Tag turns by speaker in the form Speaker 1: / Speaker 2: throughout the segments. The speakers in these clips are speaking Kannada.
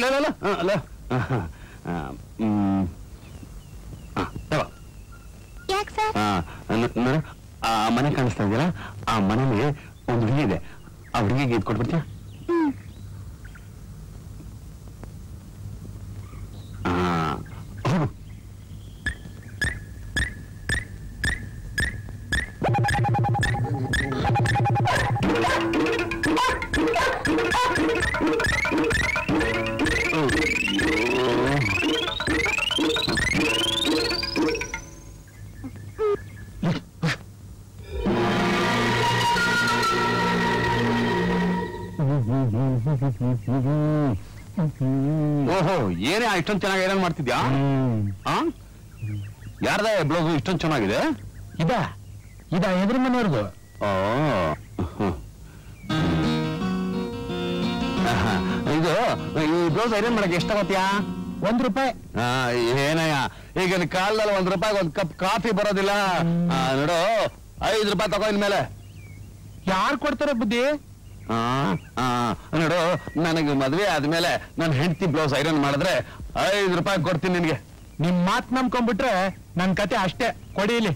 Speaker 1: ಅಲ್ಲ ಅಲ್ಲ ಅಲ್ಲ ಹ್ಮ್ ಆ, ತಗೋ.
Speaker 2: ಯಾಕೆ ಸರ್
Speaker 1: ಆ, ನ- ನೋಡು, ಆ ಮನೆ ಕಾಣಿಸ್ತಾ ಇದೆಯಲ್ಲ ಆ ಮನೇಲಿ ಒಂದು ಹುಡುಗಿ ಇದೆ ಆ ಹುಡುಗಿಗೆ ಇದು ಕೊಟ್ಬಿಡ್ತೀಯ ಆ, ಹೋಗು ಓಹೋ ಏನೇ ಇಷ್ಟೊಂದು ಚೆನ್ನಾಗಿ ಏನೇನ್ ಮಾಡ್ತಿದ್ಯಾ ಆ ಯಾರ್ದ ಬ್ಲೌಸ್ ಇಷ್ಟೊಂದು ಚೆನ್ನಾಗಿದೆ
Speaker 3: ಇದ ಇದ ಎದುರು ಮನೆಯವ್ರದು
Speaker 1: ಓ ಹ್ಮ್. ಆಹಾ, ಇದು ಈ ಬ್ಲೌಸ್ ಐರನ್ ಮಾಡಕ್ಕೆ ಎಷ್ಟಾಗತ್ಯಾ
Speaker 3: ಒಂದ್ ರೂಪಾಯಿ
Speaker 1: ಆ, ಏನಯ್ಯ ಈಗಿನ ಕಾಲದಲ್ಲಿ ಒಂದ್ ರೂಪಾಯಿ ಒಂದ್ ಕಪ್ ಕಾಫಿ ಬರೋದಿಲ್ಲ ಆ, ನೋಡು ಐದು ರೂಪಾಯಿ ತಗೋ ಇನ್ಮೇಲೆ
Speaker 3: ಯಾರು ಕೊಡ್ತಾರೆ ಬುದ್ಧಿ
Speaker 1: ಆ, ಆ, ನೋಡು ನನಗೆ ಮದ್ವೆ ಆದ್ಮೇಲೆ ನನ್ನ ಹೆಂಡತಿ ಬ್ಲೌಸ್ ಐರನ್ ಮಾಡಿದ್ರೆ ಐದು ರೂಪಾಯಿ ಕೊಡ್ತೀನಿ ನಿನ್ಗೆ
Speaker 3: ನಿಮ್ ಮಾತ್ ನಂಬ್ಕೊಂಡ್ಬಿಟ್ರೆ ನನ್ ಕತೆ ಅಷ್ಟೇ ಕೊಡಿ ಇಲ್ಲಿ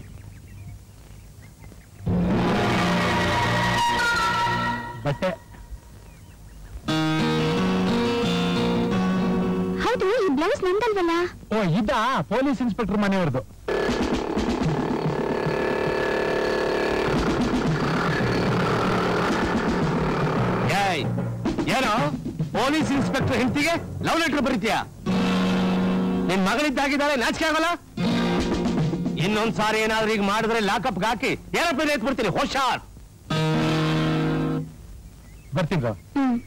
Speaker 3: ಬಟ್ಟೆ
Speaker 2: ಹೌದು ಈ ಬ್ಲೌಸ್ ನಂದಲ್ವಲ್ಲ
Speaker 3: ಓ ಇದ ಪೊಲೀಸ್ ಇನ್ಸ್ಪೆಕ್ಟರ್ ಮನೆಯವ್ರದು
Speaker 1: ಏಯ್ ಏನೋ ಪೊಲೀಸ್ ಇನ್ಸ್ಪೆಕ್ಟರ್ ಹೆಂಡತಿಗೆ ಲವ್ ಲೆಟರ್ ಬರೀತೀಯಾ ನಿನ್ ಮಗಳಿದ್ದಾಗಿದ್ದಾಳೆ ನಾಚಿಕೆ ಆಗಲ್ಲ ಇನ್ನೊಂದ್ ಸಾರಿ ಏನಾದ್ರೂ ಈಗ ಮಾಡಿದ್ರೆ ಲಾಕಪ್ ಹಾಕಿ ಏನಪ್ಪ ಎತ್ಬಿಡ್ತೀನಿ ಹುಷಾರ್
Speaker 3: ಬರ್ತೀನಿ ಗೋ.
Speaker 2: ಹ್ಮ್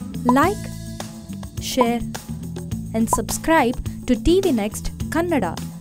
Speaker 4: like, share, and subscribe to TV Next Kannada.